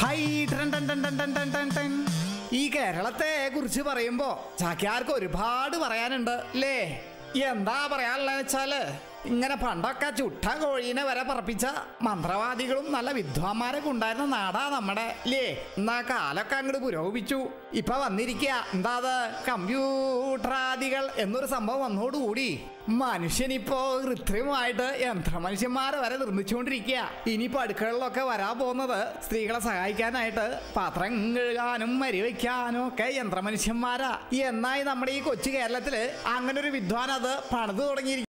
High ടൻ ടൻ ടൻ ടൻ ടൻ ടൻ ടൻ ടൻ. ഈ കേരളത്തെ കുറിച്ച് പറയുമ്പോ ചാക്യാർക്ക് ഒരുപാട് പറയാനുണ്ട് അല്ലേ എന്താ പറയാനുള്ളതെന്ന് വെച്ചാല് ഇങ്ങനെ പണ്ടൊക്കെ ചുട്ട കോഴീനെ വരെ പറപ്പിച്ച മന്ത്രവാദികളും നല്ല വിദ്വാന്മാരൊക്കെ ഉണ്ടായിരുന്ന നാടാ നമ്മുടെ അല്ലേ എന്നാ കാലൊക്കെ അങ്ങോട്ട് പുരോഗമിച്ചു ഇപ്പൊ വന്നിരിക്കുക എന്താ അത് കമ്പ്യൂട്ടറാദികൾ എന്നൊരു സംഭവം വന്നോടുകൂടി മനുഷ്യനിപ്പോ കൃത്രിമമായിട്ട് യന്ത്രമനുഷ്യന്മാരെ വരെ നിർമ്മിച്ചുകൊണ്ടിരിക്കുക ഇനിയിപ്പോ അടുക്കളകളിലൊക്കെ വരാൻ പോകുന്നത് സ്ത്രീകളെ സഹായിക്കാനായിട്ട് പാത്രം കഴുകാനും മരിവയ്ക്കാനും ഒക്കെ യന്ത്രമനുഷ്യന്മാരാ എന്നായി നമ്മുടെ ഈ കൊച്ചു കേരളത്തില് അങ്ങനെ ഒരു വിദ്വാൻ അത് പണിത് തുടങ്ങിയിരിക്കും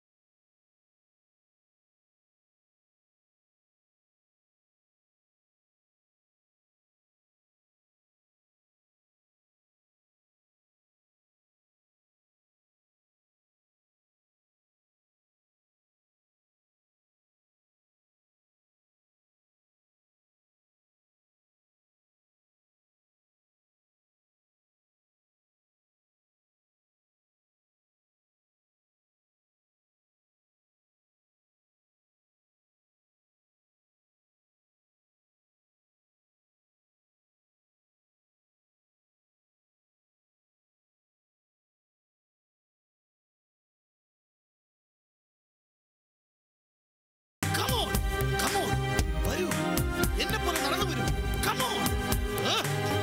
Come on, come on, വരൂ എന്നെ പോലെ നടന്നു വരൂ Come on. ആ.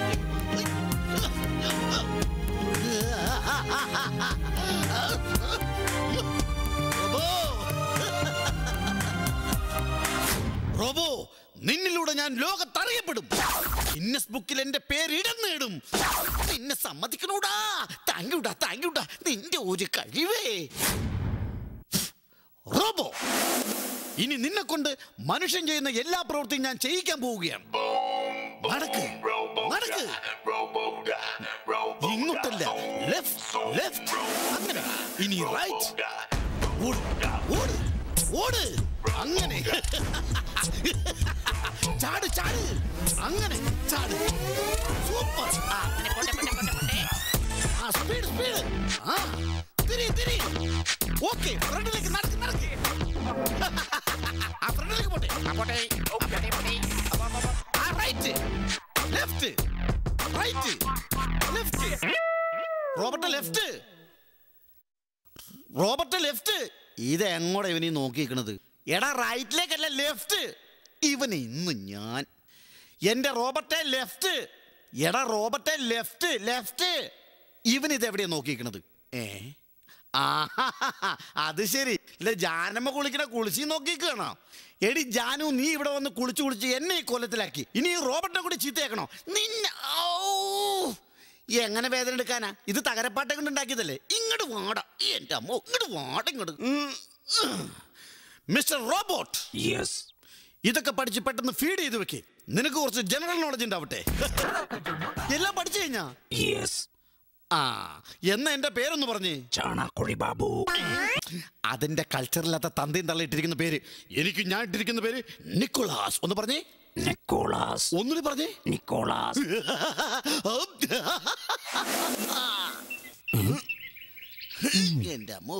റോബോ. റോബോ നിന്നിലൂടെ ഞാൻ ലോകത്തറിയപ്പെടും ഗിന്നസ് ബുക്കിൽ എന്റെ പേര് ഇടം നേടും നിന്നെ സമ്മതിക്കണൂടാ താങ്ക്യൂടാ താങ്ക്യൂടാ നിന്റെ ഒരു കഴിവേ റോബോ ഇനി നിന്നെ കൊണ്ട് മനുഷ്യൻ ചെയ്യുന്ന എല്ലാ പ്രവൃത്തിയും ഞാൻ ചെയ്യിക്കാൻ പോവുകയാണ് നടക്ക് നടക്ക് ഇങ്ങോട്ടല്ല ലെഫ്റ്റ് ലെഫ്റ്റ് അങ്ങനെ ഇനി റൈറ്റ് ഓട് ഓട് ഓട് അങ്ങനെ ചാട് ചാട് അങ്ങനെ ചാട് സൂപ്പർ ആ ആ സ്പീഡ് സ്പീഡ് ആ തിരി തിരി ഓക്കെ ഫ്രണ്ടിലേക്ക് നടക്ക് നടക്ക് ആ ഫ്രണ്ടിലേക്ക് പോട്ടെ ആ പോട്ടെ പോട്ടെ പോട്ടെ ആ right left right left Robert left Robert left ഇത് എങ്ങോട്ടാ ഇവനീ നോക്കിയിരിക്കണത് എടാ റൈറ്റിലേക്കല്ല ലെഫ്റ്റ് ഇവന് ഇന്ന് ഞാൻ എന്റെ റോബർട്ടെ ലെഫ്റ്റ് എടാ റോബർട്ടെ ലെഫ്റ്റ് ലെഫ്റ്റ് ഇവൻ ഇത് എവിടെയാ നോക്കിയിരിക്കണത് ഏ ആ അത് ശരി ഇല്ല ജാനമ്മ കുളിക്കണ കുളിച്ച് നോക്കിക്കണോ എടി ജാനു നീ ഇവിടെ വന്ന് കുളിച്ച് കുളിച്ച് എന്നെ ഈ കൊല്ലത്തിലാക്കി ഇനി ഈ റോബർട്ടിനെ കൂടി ചീത്തയാക്കണോ നിന്നെ ഔ! എങ്ങനെ വേദന എടുക്കാനാ ഇത് തകരപ്പാട്ടെ കൊണ്ട് ഉണ്ടാക്കിയതല്ലേ ഇങ്ങോട്ട് വാട എന്റെ അമ്മ ഇങ്ങോട്ട് വാട ഇങ്ങോട്ട് മിസ്റ്റർ റോബോട്ട് യെസ് ഇതൊക്കെ പഠിച്ച് പെട്ടെന്ന് ഫീഡ് ചെയ്ത് വെക്കേ നിനക്ക് കുറച്ച് ജനറൽ നോളജ് ഉണ്ടാവട്ടെ എല്ലാം പഠിച്ചു കഴിഞ്ഞാ യെസ് ആ എന്നാ എന്റെ പേരൊന്ന് പറഞ്ഞേ ചാണാക്കുഴി ബാബു അതിന്റെ കൾച്ചറില്ലാത്ത തന്തയും തള്ളിയിട്ടിരിക്കുന്ന പേര് എനിക്ക് ഞാൻ ഇട്ടിരിക്കുന്ന പേര് നിക്കോളാസ് ഒന്ന് പറഞ്ഞേ നിക്കോളാസ് ഒന്നുകൂടി പറഞ്ഞേ നിക്കോളാസ് എന്റെ അമ്മോ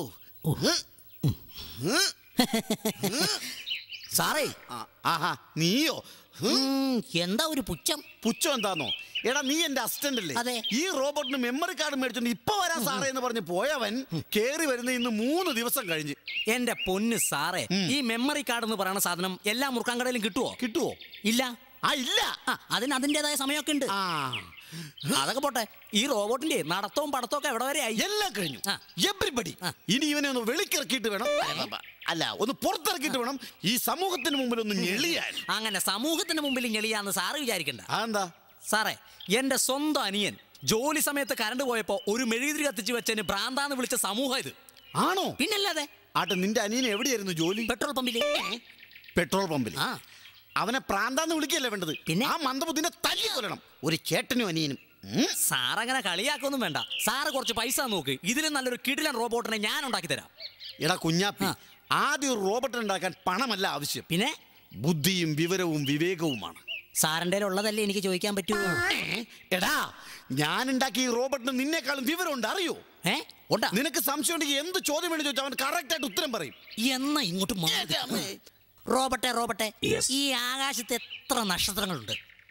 സാറേ ആ, ആഹാ നീയോ ഹ്? ഉം, എന്താ ഒരു പുച്ഛം പുച്ഛം എന്താന്നോ എടാ നീ എന്റെ അസിസ്റ്റന്റ് അല്ലേ അതെ. ഈ റോബോട്ടിന് മെമ്മറി കാർഡ് മേടിച്ചോണ്ട് ഇപ്പൊ വരാൻ സാറേ എന്ന് പറഞ്ഞ് പോയവൻ കേറി വരുന്ന ഇന്ന് മൂന്ന് ദിവസം കഴിഞ്ഞ് എന്റെ പൊന്ന് സാറേ ഈ മെമ്മറി കാർഡ് എന്ന് പറയുന്ന സാധനം എല്ലാ മുറുക്കാൻ കടയിലും കിട്ടുവോ കിട്ടുവോ ഇല്ല ആ ഇല്ല ആ അതിന് അതിൻ്റെതായ സമയമൊക്കെ ഉണ്ട് ആ അതൊക്കെ പോട്ടെ ഈ റോബോട്ടിന്റെ നടത്തവും പടത്തവും ഒക്കെ എവിടെ വരെ ആയി എല്ലാം കഴിഞ്ഞു ആ. എവരിബഡി ആ. ഇനി ഇവനെ ഒന്ന് വെളിക്കിറക്കിയിട്ട് വേണം അല്ല ഒന്ന് പുറത്തിറക്കിയിട്ട് വേണം ഈ സമൂഹത്തിന് മുമ്പിൽ ഒന്ന് ഞെളിയാൻ അങ്ങനെ സമൂഹത്തിന് മുമ്പിൽ ഞെളിയാന്ന് സാറ് വിചാരിക്കണ്ട അതെന്താ സാറേ എന്റെ സ്വന്തം അനിയൻ ജോലി സമയത്ത് കറണ്ട് പോയപ്പോ ഒരു മെഴുകുതിരി കത്തിച്ച് വെച്ചതിന് ഭ്രാന്താന്ന് വിളിച്ച സമൂഹം ഇത് ആണോ പിന്നല്ലാതെ ആട്ടെ നിന്റെ അനിയൻ എവിടെയായിരുന്നു ജോലി പെട്രോൾ പമ്പില് പെട്രോൾ പമ്പിൽ ആ അവനെ പ്രാന്താന്ന് വിളിക്കല്ലേ വേണ്ടത് പിന്നെ? ആ മന്ദബുദ്ധിനെ തല്ലി കൊല്ലണം ഒരു ചേട്ടനും അനിയനും ഉം. സാറങ്ങനെ കളിയാക്കൊന്നും വേണ്ട സാറ് കുറച്ച് പൈസ നോക്ക് ഇതിലും നല്ലൊരു കിടിലൻ റോബോട്ടിനെ ഞാൻ ഉണ്ടാക്കി തരാം എടാ കുഞ്ഞാപ്പി ആ. ആദ്യം ഒരു റോബോട്ട് ഉണ്ടാക്കാൻ പണമല്ല ആവശ്യം പിന്നെ ബുദ്ധിയും വിവരവും വിവേകവുമാണ് സാറിൻ്റെ ഉള്ളതല്ലേ എനിക്ക് ചോദിക്കാൻ പറ്റൂ എടാ ഞാൻ ഉണ്ടാക്കിയ ഈ റോബോട്ടിന് നിന്നേക്കാളും വിവരമുണ്ട് അറിയോ ഏ ഉണ്ടാ നിനക്ക് സംശയം ഉണ്ടെങ്കിൽ എന്ത് ചോദ്യം വേണ്ടി ചോദിച്ചാൽ അവൻ കറക്റ്റ് ആയിട്ട് ഉത്തരം പറയും എന്നാ ഇങ്ങോട്ട് മാറി. റോബർട്ടെ റോബർട്ടെ Yes. ഈ ആകാശത്ത് എത്ര നക്ഷത്രങ്ങളുണ്ട്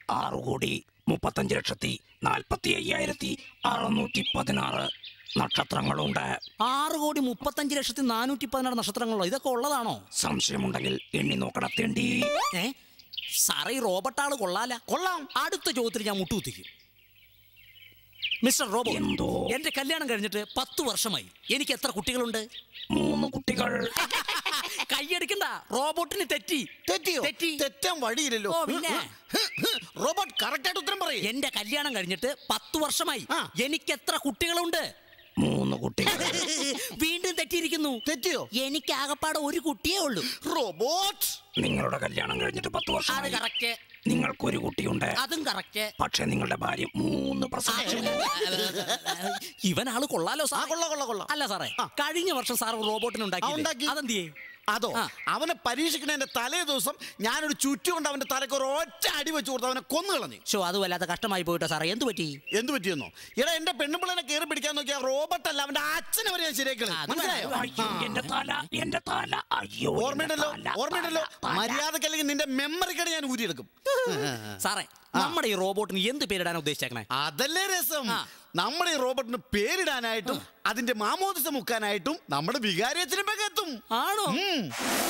ആറ് കോടി മുപ്പത്തഞ്ച് ലക്ഷത്തി നാൽപ്പത്തി അയ്യായിരത്തി അറുന്നൂറ്റി പതിനാറ് നക്ഷത്രങ്ങളുണ്ട് ആറ് കോടി മുപ്പത്തഞ്ച് ലക്ഷത്തി നാനൂറ്റി പതിനാറ് നക്ഷത്രങ്ങളോ ഇതൊക്കെ ഉള്ളതാണോ സംശയമുണ്ടെങ്കിൽ എണ്ണി നോക്കണത്തേണ്ടി ഏ സാറേ ഈ റോബർട്ട് ആള് കൊള്ളാല കൊള്ളാം അടുത്ത ചോദ്യത്തിൽ ഞാൻ മുട്ടുകുത്തിക്കും മിസ്റ്റർ റോബോ എന്തോ? എന്റെ കല്യാണം കഴിഞ്ഞിട്ട് പത്ത് വർഷമായി എനിക്ക് എത്ര കുട്ടികളുണ്ട് മൂന്ന് കുട്ടികൾ കൈയടിക്കണ്ട റോബോട്ടിന് തെറ്റി തെറ്റിയോ തെറ്റി തെറ്റാൻ വഴിയില്ലല്ലോ ഓ, പിന്നെ? റോബോട്ട് കറക്റ്റ് ആയിട്ട് ഉത്തരം പറയും എന്റെ കല്യാണം കഴിഞ്ഞിട്ട് പത്ത് വർഷമായി ആ. എനിക്ക് എത്ര കുട്ടികളുണ്ട് മൂന്ന് കുട്ടികൾ വീണ്ടും തെറ്റിയിരിക്കുന്നു തെറ്റിയോ എനിക്ക് ആകപ്പാടെ ഒരു കുട്ടിയേ ഉള്ളൂ റോബോട്ട് നിങ്ങളുടെ കല്യാണം കഴിഞ്ഞിട്ട് പത്ത് അത് വർഷം കറക്റ്റ് നിങ്ങൾക്കൊരു കുട്ടിയുണ്ട് അതും കറക്റ്റ് പക്ഷെ നിങ്ങളുടെ ഭാര്യ മൂന്ന് പ്രസവിച്ചു ഇവൻ ആള് കൊള്ളാലോ ആ സാർ കൊള്ളാം കൊള്ളാം കൊള്ളാം അല്ല സാറേ കഴിഞ്ഞ വർഷം സാർ റോബോട്ടിന് ആ, ഉണ്ടാക്കി ഉണ്ടാക്കി. അതെന്തിയേ അതോ ആ. അവനെ പരീക്ഷിക്കുന്നതിന്റെ തലേ ദിവസം ഞാനൊരു ചുറ്റും കൊണ്ട് അവന്റെ തലക്ക് ഒരു ഒറ്റ അടി വെച്ച് കൊടുത്ത് അവനെ കൊന്നു കളഞ്ഞു ഷോ അത് വല്ലാത്ത കഷ്ടമായി പോയിട്ടോ സാറേ എന്ത് പറ്റി എന്ത് പറ്റിയെന്നോ എടാ എന്റെ പെണ്ണുപിള്ളനെ കയറി പിടിക്കാൻ നോക്കിയ റോബോട്ട് അല്ല അവന്റെ അച്ഛനെ വരെ ഞാൻ ശരിയാക്കളെ അത് മനസ്സിലായോ വേണം. അയ്യോ എന്റെ തല എന്റെ തല അയ്യോ എന്റെ ഓർമ്മയുണ്ടല്ലോ തല, ഓർമ്മയുണ്ടല്ലോ തല, തല. മര്യാദക്കല്ലെങ്കിൽ നിന്റെ മെമ്മറിക്കട ഞാൻ ഊരിയെടുക്കും സാറേ നമ്മുടെ ഈ റോബോട്ടിന് എന്ത് പേരിടാൻ ഉദ്ദേശിച്ചേക്കണേ അതല്ലേ രസം ആ. നമ്മുടെ ഈ റോബോട്ടിന് പേരിടാനായിട്ടും അതിന്റെ മാമോദിസ മുക്കാനായിട്ടും നമ്മുടെ വികാരിയച്ഛനും എത്തും ആണോ ഉം.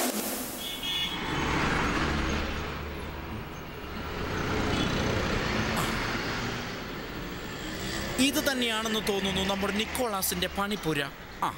ഇത് തന്നെയാണെന്ന് തോന്നുന്നു നമ്മുടെ നിക്കോളാസിന്റെ പണിപ്പുര ആ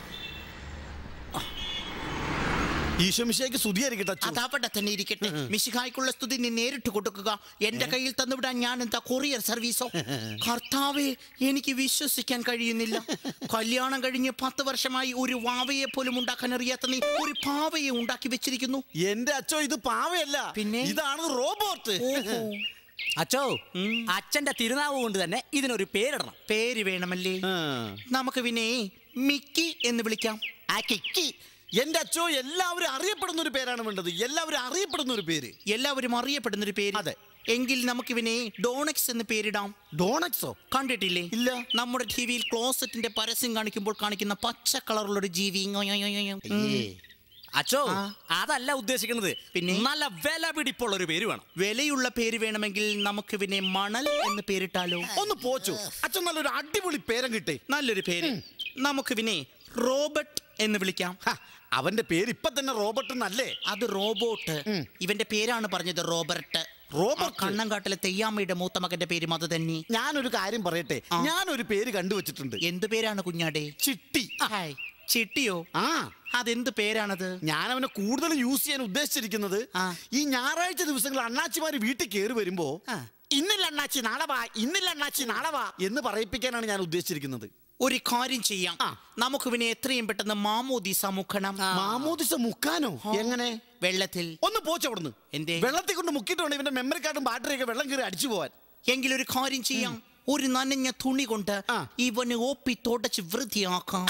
ഈശോമിശിഹായ്ക്ക് സ്തുതിയായിരിക്കട്ടെ അച്ചു. അതവിടെ തന്നെ ഇരിക്കട്ടെ മിശിഹായ്ക്കുള്ള സ്തുതി നീ നേരിട്ട് കൊടുക്കുക എന്റെ കയ്യിൽ തന്നുവിടാൻ ഞാൻ എന്താ കൊറിയർ സർവീസോ കർത്താവെ എനിക്ക് വിശ്വസിക്കാൻ കഴിയുന്നില്ല കല്യാണം കഴിഞ്ഞ് പത്ത് വർഷമായി ഒരു വാവയെ പോലും ഉണ്ടാക്കാൻ അറിയാത്ത നീ ഒരു പാവയെ ഉണ്ടാക്കി വെച്ചിരിക്കുന്നു എന്റെ അച്ഛോ ഇത് പാവയല്ല പിന്നെ? ഇതാണ് റോബോട്ട് അച്ചോ അച്ഛന്റെ തിരുനാവ് കൊണ്ട് തന്നെ ഇതിനൊരു പേരിടണം പേര് വേണമല്ലേ ആ. നമുക്ക് പിന്നെ മിക്കി എന്ന് വിളിക്കാം ആ കിക്കി എന്റെ അച്ഛോ എല്ലാവരും അറിയപ്പെടുന്ന ഒരു പേരാണ് വേണ്ടത് എല്ലാവരും അറിയപ്പെടുന്ന ഒരു പേര് എല്ലാവരും അറിയപ്പെടുന്ന ഒരു പേര് അതെ. എങ്കിൽ നമുക്കിവനെ ഡോണക്സ് എന്ന് പേരിടാം ഡോണക്സോ കണ്ടിട്ടില്ലേ ഇല്ല. നമ്മുടെ ടി വിയിൽ ക്ലോസറ്റിന്റെ പരസ്യം കാണിക്കുമ്പോൾ കാണിക്കുന്ന പച്ച കളറുള്ള ഒരു ജീവി ഇങ്ങോ, യോ, യോ, യോ, യോ. ഉം. അച്ചോ ആ. അതല്ല ഉദ്ദേശിക്കുന്നത് പിന്നെ? നല്ല വില പിടിപ്പുള്ള ഒരു പേര് വേണം വിലയുള്ള പേര് വേണമെങ്കിൽ നമുക്ക് ഇവനെ മണൽ എന്ന് പേരിട്ടാലോ ഒന്ന് പോച്ചു അച്ഛൻ നല്ലൊരു അടിപൊളി പേരം കിട്ടേ നല്ലൊരു പേര് നമുക്കിവനെ റോബർട്ട് എന്ന് വിളിക്കാം ഹ, അവന്റെ പേര് ഇപ്പൊ തന്നെ റോബോട്ട് എന്നല്ലേ അത് റോബോട്ട് ഇവന്റെ പേരാണ് പറഞ്ഞത് റോബർട്ട് റോബർട്ട്? ആ കണ്ണങ്കാട്ടിലെ തെയ്യാമ്മയുടെ മൂത്ത മകന്റെ പേരും അത് തന്നെ ഞാനൊരു കാര്യം പറയട്ടെ ആ. ഞാനൊരു പേര് കണ്ടുവച്ചിട്ടുണ്ട് എന്ത് പേരാണ് കുഞ്ഞാടെ ചിട്ടി ഹായ് ചിട്ടിയോ ആ അതെന്ത് പേരാണത് ഞാൻ അവനെ കൂടുതൽ യൂസ് ചെയ്യാൻ ഉദ്ദേശിച്ചിരിക്കുന്നത് ആ. ഈ ഞായറാഴ്ച ദിവസങ്ങൾ അണ്ണാച്ചിമാര് വീട്ടിൽ കയറി വരുമ്പോ ആ. ഇന്നില്ല അണ്ണാച്ചി നാളെ വാ ഇന്നില്ല അണ്ണാച്ചി നാളെ വാ എന്ന് പറയിപ്പിക്കാനാണ് ഞാൻ ഉദ്ദേശിച്ചിരിക്കുന്നത് ഒരു കാര്യം ചെയ്യാം ആ. നമുക്ക് ഇവനെ എത്രയും പെട്ടെന്ന് മാമോദീസ മുക്കണം മാമോദിസ മുക്കാനോ എങ്ങനെ വെള്ളത്തിൽ ഒന്ന് പോച്ചവിടുന്ന് എന്തേ? വെള്ളത്തിൽ കൊണ്ട് മുക്കിയിട്ടുണ്ട് ഇവന്റെ മെമ്മറി കാർഡും ബാറ്ററിയൊക്കെ വെള്ളം കയറി അടിച്ചു പോവാൻ എങ്കിലൊരു കാര്യം ചെയ്യാം ഒരു നനഞ്ഞ തുണി കൊണ്ട് ആ. ഇവന് ഒപ്പി തുടച്ച് വൃത്തിയാക്കാം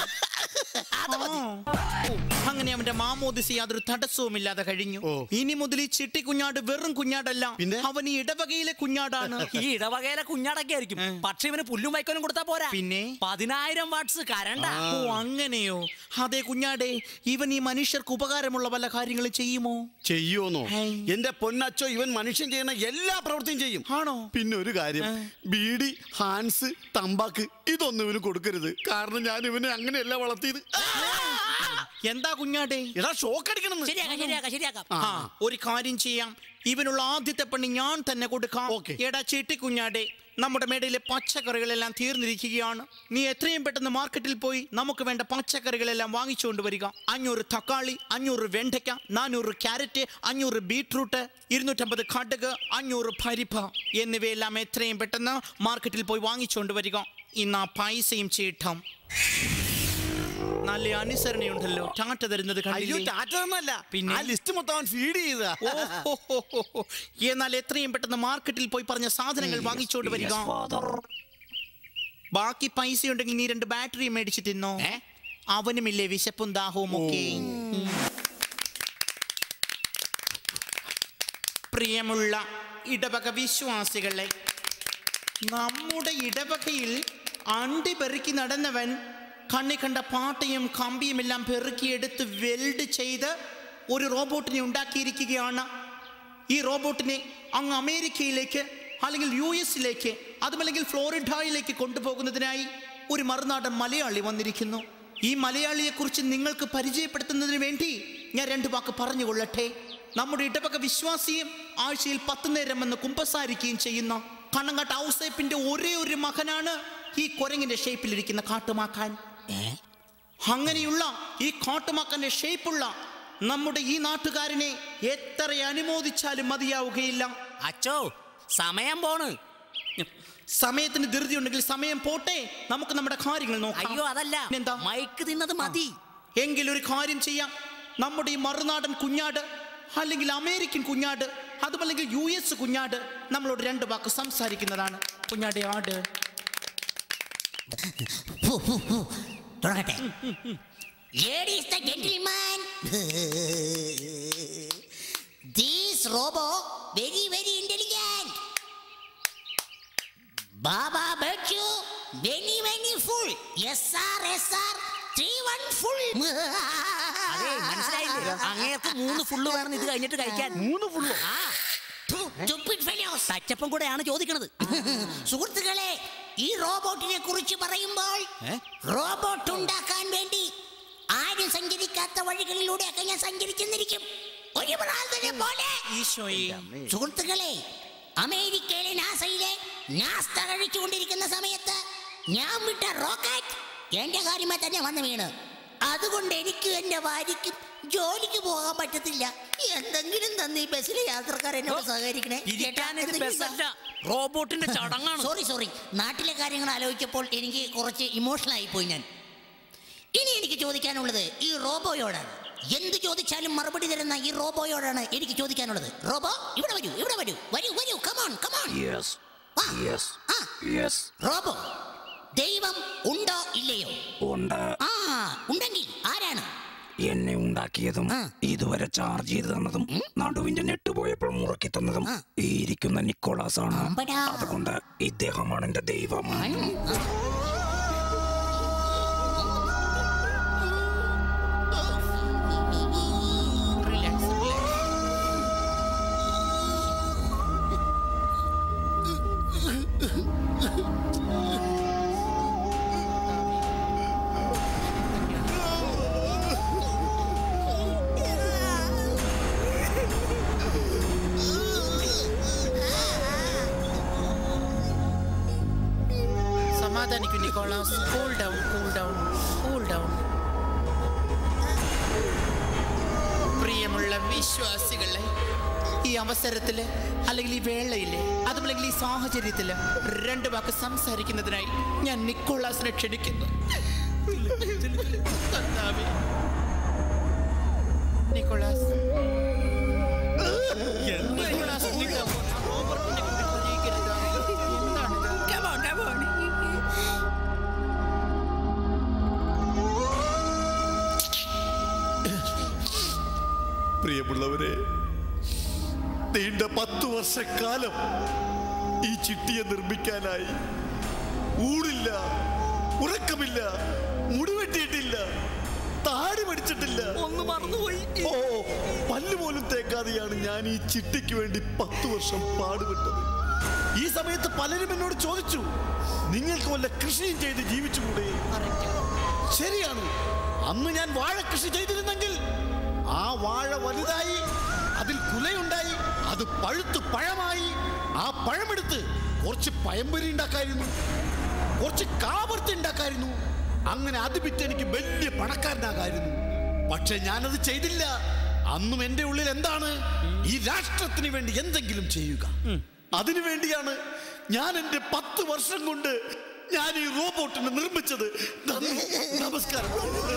ആ. അങ്ങനെ അവന്റെ മാമോദിസ യാതൊരു തടസ്സവുമില്ലാതെ കഴിഞ്ഞു ഓ. ഇനി മുതൽ ഈ ചിട്ടി കുഞ്ഞാട് വെറും കുഞ്ഞാടല്ല പിന്നെ? അവൻ ഈ ഇടവകയിലെ കുഞ്ഞാടാണ് ഈ ഇടവകയിലെ കുഞ്ഞാടൊക്കെ ആയിരിക്കും പക്ഷെ ഇവന് പുല്ലും വൈക്കോലും കൊടുത്താ പോരാ പിന്നെ? പതിനായിരം വാട്ട്സ് കരണ്ട ഓ അങ്ങനെയോ അതെ കുഞ്ഞാടെ ഇവൻ ഈ മനുഷ്യർക്ക് ഉപകാരമുള്ള വല്ല കാര്യങ്ങളും ചെയ്യുമോ ചെയ്യോന്നോ ഹേയ്. എന്റെ പൊന്നച്ചോ ഇവൻ മനുഷ്യൻ ചെയ്യുന്ന എല്ലാ പ്രവൃത്തിയും ചെയ്യും ആണോ പിന്നെ ഒരു കാര്യം ആ. ബീഡി ഹാൻസ് തമ്പാക്ക് ഇതൊന്നും ഇവന് കൊടുക്കരുത് കാരണം ഞാൻ ഇവനെ അങ്ങനെയല്ല വളർത്തിയത് എന്താ കുഞ്ഞാടെ എടാ ഷോക്ക് അടിക്കണം ശരിയാക്കാം ശരിയാക്കാം ശരിയാക്കാം ആ ഒരു കാര്യം ചെയ്യാം ഇവനുള്ള ആദ്യത്തെ പണി ഞാൻ തന്നെ കൊടുക്കാം ഓക്കേ. എടാ ചിട്ടി കുഞ്ഞാടെ നമ്മുടെ മേടയിലെ പച്ചക്കറികളെല്ലാം തീർന്നിരിക്കുകയാണ് നീ എത്രയും പെട്ടെന്ന് മാർക്കറ്റിൽ പോയി നമുക്ക് വേണ്ട പച്ചക്കറികളെല്ലാം വാങ്ങിച്ചുകൊണ്ട് വരിക അഞ്ഞൂറ് തക്കാളി അഞ്ഞൂറ് വെണ്ടയ്ക്ക നാനൂറ് ക്യാരറ്റ് അഞ്ഞൂറ് ബീട്രൂട്ട് ഇരുന്നൂറ്റമ്പത് കടുക് അഞ്ഞൂറ് പരിപ്പ എന്നിവയെല്ലാം എത്രയും പെട്ടെന്ന് മാർക്കറ്റിൽ പോയി വാങ്ങിച്ചുകൊണ്ട് വരിക ഇന്ന് ആ പൈസയും ചീട്ടാം നല്ല അനുസരണയുണ്ടല്ലോ ടാറ്റ തരുന്നത് അയ്യോ കണ്ടില്ലേ? ടാറ്റ ഒന്നല്ല പിന്നെ? ആ ലിസ്റ്റ് മൊത്തം അവൻ ഫീഡ് ചെയ്ത ഓഹോഹോഹോ. എന്നാൽ എത്രയും പെട്ടെന്ന് മാർക്കറ്റിൽ പോയി പറഞ്ഞ സാധനങ്ങൾ വാങ്ങിച്ചോണ്ട് വരിക ബാക്കി പൈസ ഉണ്ടെങ്കിൽ നീ രണ്ട് ബാറ്ററി മേടിച്ച് തിന്നോ അവനുമില്ലേ വിശപ്പും ദാഹവും ഒക്കെ ഉം. പ്രിയമുള്ള ഇടവക വിശ്വാസികളെ നമ്മുടെ ഇടവകയിൽ അണ്ടി പെറുക്കി നടന്നവൻ കണ്ണി കണ്ട പാട്ടയും കമ്പിയും എല്ലാം പെറുക്കിയെടുത്ത് വെൽഡ് ചെയ്ത് ഒരു റോബോട്ടിനെ ഉണ്ടാക്കിയിരിക്കുകയാണ് ഈ റോബോട്ടിനെ അങ്ങ് അമേരിക്കയിലേക്ക് അല്ലെങ്കിൽ യു എസിലേക്ക് അതുമല്ലെങ്കിൽ ഫ്ലോറിഡയിലേക്ക് കൊണ്ടുപോകുന്നതിനായി ഒരു മറുനാടൻ മലയാളി വന്നിരിക്കുന്നു ഈ മലയാളിയെ കുറിച്ച് നിങ്ങൾക്ക് പരിചയപ്പെടുത്തുന്നതിന് വേണ്ടി ഞാൻ രണ്ട് വാക്ക് പറഞ്ഞുകൊള്ളട്ടെ നമ്മുടെ ഇടവക വിശ്വാസിയും ആഴ്ചയിൽ പത്ത് നേരം എന്ന് കുമ്പസാരിക്കുകയും ചെയ്യുന്ന കണ്ണങ്ങാട്ട് ഔസേപ്പിന്റെ ഒരേ ഒരു മകനാണ് ഈ കുരങ്ങിന്റെ ഷേപ്പിലിരിക്കുന്ന കാട്ടുമാക്കാൻ അങ്ങനെയുള്ള ഈ കാട്ടുമാക്കന്റെ ഷേപ്പുള്ള നമ്മുടെ ഈ നാട്ടുകാരനെ എത്ര അനുമോദിച്ചാലും മതിയാവുകയില്ല അച്ചോ സമയം പോണ് സമയത്തിന് ധൃതി ഉണ്ടെങ്കിൽ സമയം പോട്ടെ നമുക്ക് നമ്മുടെ കാര്യങ്ങൾ നോക്കാം അയ്യോ അതല്ല എന്താ മൈക്ക് തിന്നത് മതി എങ്കിൽ ഒരു കാര്യം ചെയ്യാം നമ്മുടെ ഈ മറുനാടൻ കുഞ്ഞാട് അല്ലെങ്കിൽ അമേരിക്കൻ കുഞ്ഞാട് അതുമല്ലെങ്കിൽ യു എസ് കുഞ്ഞാട് നമ്മളോട് രണ്ട് വാക്ക് സംസാരിക്കുന്നതാണ് കുഞ്ഞാടെ ആട് ഫു, ഫു, ഫു. തുടങ്ങട്ടെ ladies and gentleman these robo very very intelligent ബാബ ബെച്ചു വെനി വെനി full S R S R three one full അതെ മനസ്സിലായില്ലേ അങ്ങേർക്ക് മൂന്ന് ഫുള്ള് വേണം ഇത് കഴിഞ്ഞിട്ട് കഴിക്കാൻ മൂന്ന് ഫുള്ളോ ആ Stupid fellows. ടച്ചപ്പം കൂടെയാണ് ചോദിക്കണത് സുഹൃത്തുക്കളെ ഈ റോബോട്ടിനെ കുറിച്ച് പറയുമ്പോൾ റോബോട്ട് ഉണ്ടാക്കാൻ വേണ്ടി ആരും സഞ്ചരിക്കാത്ത വഴികളിലൂടെയൊക്കെ ഞാൻ സഞ്ചരിച്ചെന്നിരിക്കും ഒരു ഭ്രാന്തനെ പോലെ ഈശോയെ സുഹൃത്തുക്കളെ അമേരിക്കയിലെ നാസയിലെ നാസ്ത കഴിച്ചുകൊണ്ടിരിക്കുന്ന സമയത്ത് ഞാൻ വിട്ട റോക്കറ്റ് എന്റെ കാര്യമായി തന്നെ വന്ന് വീണ് അതുകൊണ്ട് എനിക്കും എന്റെ ഭാര്യയ്ക്കും ജോലിക്ക് പോകാൻ പറ്റത്തില്ല എന്തെങ്കിലും തന്നെ ഈ ബസ്സിലെ യാത്രക്കാർ എന്നോട് സഹകരിക്കണേ ഇരിക്കാൻ ഇത് ബസ്സല്ല റോബോട്ടിന്റെ ചടങ്ങാണ് സോറി സോറി നാട്ടിലെ കാര്യങ്ങൾ ആലോചിച്ചപ്പോൾ എനിക്ക് കുറച്ച് ഇമോഷണൽ ആയിപ്പോയി ഞാൻ ഇനി എനിക്ക് ചോദിക്കാനുള്ളത് ഈ റോബോയോടാണ് എന്ത് ചോദിച്ചാലും മറുപടി തരുന്ന ഈ റോബോയോടാണ് എനിക്ക് ചോദിക്കാനുള്ളത് റോബോ ഇവിടെ വരൂ ഇവിടെ വരൂ വരൂ വരൂ കമോൺ കമോൺ യെസ് ആ, യെസ് ആ, യെസ് റോബോ ദൈവം ഉണ്ടോ ഇല്ലയോ ഉണ്ട് ആ ഉണ്ടെങ്കിൽ ആരാണ് എന്നെ ഉണ്ടാക്കിയതും ആ. ഇതുവരെ ചാർജ് ചെയ്ത് തന്നതും നടുവിന്റെ നെട്ട് പോയപ്പോൾ മുറക്കി തന്നതും ഈ ഇരിക്കുന്ന നിക്കോളാസ് ആണ് അമ്പടാ. അതുകൊണ്ട് ഇദ്ദേഹമാണ് എന്റെ ദൈവം സമാധാനിക്കും Nicholas cool down cool down cool down പ്രിയമുള്ള വിശ്വാസികളെ ഈ അവസരത്തില് അല്ലെങ്കിൽ ഈ വേളയില് അതുമല്ലെങ്കിൽ ഈ സാഹചര്യത്തില് രണ്ട് വാക്ക് സംസാരിക്കുന്നതിനായി ഞാൻ നിക്കോളാസിനെ ക്ഷണിക്കുന്നു കർത്താവേ. Nicholas Nicholas cool down. റോബർട്ടിനെ കൊണ്ട് കരയിക്കരുത്. എന്താണിത്? പ്രിയമുള്ളവരെ നീണ്ട പത്തു വർഷക്കാലം ഈ ചിട്ടിയെ നിർമ്മിക്കാനായി ഊടില്ല ഉറക്കമില്ല മുടിവെട്ടിയിട്ടില്ല താടി പഠിച്ചിട്ടില്ല ഒന്ന് മറന്നുപോയി ഓ പല്ല് പോലും തേക്കാതെയാണ് ഞാൻ ഈ ചിട്ടിക്ക് വേണ്ടി പത്തു വർഷം പാടുപെട്ടത് ഈ സമയത്ത് പലരും എന്നോട് ചോദിച്ചു നിങ്ങൾക്ക് വല്ല കൃഷിയും ചെയ്ത് ജീവിച്ചുകൂടെ ശരിയാണ് അന്ന് ഞാൻ വാഴ കൃഷി ചെയ്തിരുന്നെങ്കിൽ ആ വാഴ വലുതായി അതിൽ കുലയുണ്ടായി അത് പഴുത്ത് പഴമായി ആ പഴമെടുത്ത് കുറച്ച് പയമ്പരി ഉണ്ടാക്കായിരുന്നു കുറച്ച് കാവർത്തി ഉണ്ടാക്കായിരുന്നു അങ്ങനെ അത് വിറ്റ് എനിക്ക് വലിയ പണക്കാരനാകായിരുന്നു പക്ഷെ ഞാനത് ചെയ്തില്ല അന്നും എന്റെ ഉള്ളിൽ എന്താണ് ഈ രാഷ്ട്രത്തിന് വേണ്ടി എന്തെങ്കിലും ചെയ്യുക അതിനു വേണ്ടിയാണ് ഞാൻ എന്റെ പത്ത് വർഷം കൊണ്ട് ഞാൻ ഈ റോബോട്ടിനെ നിർമ്മിച്ചത് നന്ദി. നമസ്കാരം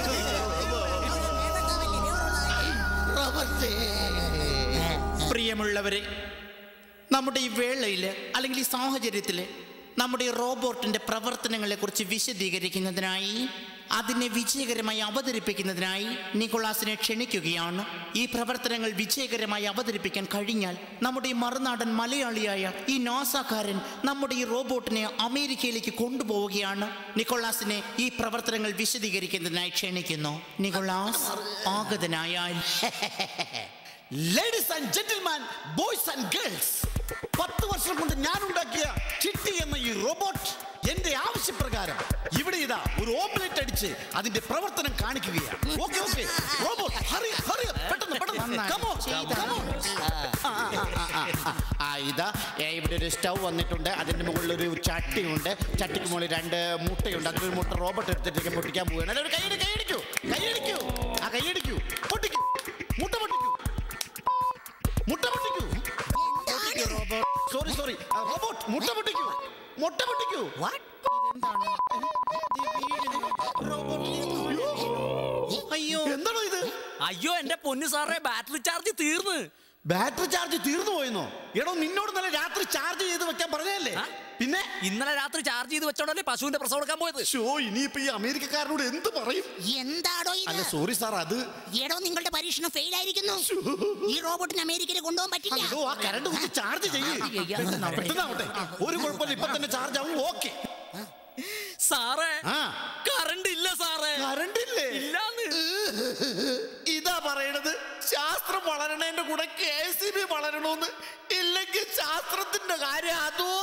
പ്രിയമുള്ളവരെ നമ്മുടെ ഈ വേളയിൽ അല്ലെങ്കിൽ ഈ സാഹചര്യത്തിൽ നമ്മുടെ ഈ റോബോട്ടിന്റെ പ്രവർത്തനങ്ങളെ കുറിച്ച് വിശദീകരിക്കുന്നതിനായി അതിനെ വിജയകരമായി അവതരിപ്പിക്കുന്നതിനായി നിക്കോളാസിനെ ക്ഷണിക്കുകയാണ് ഈ പ്രവർത്തനങ്ങൾ വിജയകരമായി അവതരിപ്പിക്കാൻ കഴിഞ്ഞാൽ നമ്മുടെ ഈ മറുനാടൻ മലയാളിയായ ഈ നാസാക്കാരൻ നമ്മുടെ ഈ റോബോട്ടിനെ അമേരിക്കയിലേക്ക് കൊണ്ടുപോവുകയാണ് നിക്കോളാസിനെ ഈ പ്രവർത്തനങ്ങൾ വിശദീകരിക്കുന്നതിനായി ക്ഷണിക്കുന്നു നിക്കോളാസ് ആഗതനായാൽ ladies and gentleman boys and girls പത്ത് പത്ത് വർഷം കൊണ്ട് ഞാൻ ഉണ്ടാക്കിയ ചിട്ടി എന്ന ഈ റോബോട്ട് എന്റെ ആവശ്യപ്രകാരം ഇവിടെ ഇതാ ഒരു ഓംലെറ്റ് അടിച്ച് അതിന്റെ പ്രവർത്തനം കാണിക്കുകയാണ് okay okay robot hurry hurry പെട്ടെന്ന് പെട്ടെന്ന് Come on, come on. ആ, ആ, ആ, ആ, ആ, ആ ഇതാ ഏ, ഇവിടെ ഒരു സ്റ്റൗ വന്നിട്ടുണ്ട് അതിന്റെ മുകളിൽ ഒരു ചട്ടിയുണ്ട് ചട്ടിക്ക് മുകളിൽ രണ്ട് മുട്ടയുണ്ട് അതിലൊരു മുട്ട റോബോട്ട് എടുത്തിട്ട് പൊട്ടിക്കാൻ പോവുകയാണ് അല്ല, ഒരു കൈയടി കൈയടിക്കൂ കൈയടിക്കൂ ആ കൈയടിക്കൂ പൊട്ടിക്കൂ മുട്ട പൊട്ടിക്കൂ മുട്ട പൊട്ടിക്കൂ സോറി സോറി റോബോട്ട് മുട്ട പൊട്ടിക്കൂ മുട്ട പൊട്ടിക്കൂ അയ്യോ എന്താണോ ഇത് അയ്യോ എന്റെ പൊന്നു സാറേ ബാറ്ററി ചാർജ് തീർന്ന് ബാറ്ററി ചാർജ് തീർന്നു പോയെന്നോ എടോ നിന്നോട് നല്ല രാത്രി ചാർജ് ചെയ്ത് വെക്കാൻ പറഞ്ഞതല്ലേ ആ? പിന്നെ ഇന്നലെ രാത്രി ചാർജ് ചെയ്ത് വെച്ചോണ്ടല്ലേ പശുവിന്റെ പ്രസവം എടുക്കാൻ പോയത് ഷോ ഇനിയിപ്പോ ഈ അമേരിക്കക്കാരനോട് എന്ത് പറയും എന്താടോ അല്ല ഇത് സോറി സാർ അത് എടോ നിങ്ങളുടെ പരീക്ഷണം ഫെയിൽ ആയിരിക്കുന്നു ഈ റോബോട്ടിന് അമേരിക്കയിൽ കൊണ്ടുപോകാൻ പറ്റില്ല അതോ ആ കറണ്ട് കുത്തി ചാർജ് ചെയ്യ് പെട്ടെന്നാവട്ടെ ഒരു കുഴപ്പമില്ല ഇപ്പൊ തന്നെ ചാർജ് ആവും ഓക്കെ സാറേ ആ കറണ്ട് ഇല്ല സാറേ കറണ്ട് ഇല്ലേ ഇല്ലാന്ന് ഇതാ പറയണത് ശാസ്ത്രം വളരണേന്റെ കൂടെ കെ സി ബി വളരണോന്ന് ഇല്ലെങ്കിൽ ശാസ്ത്രത്തിന്റെ കാര്യം അതോ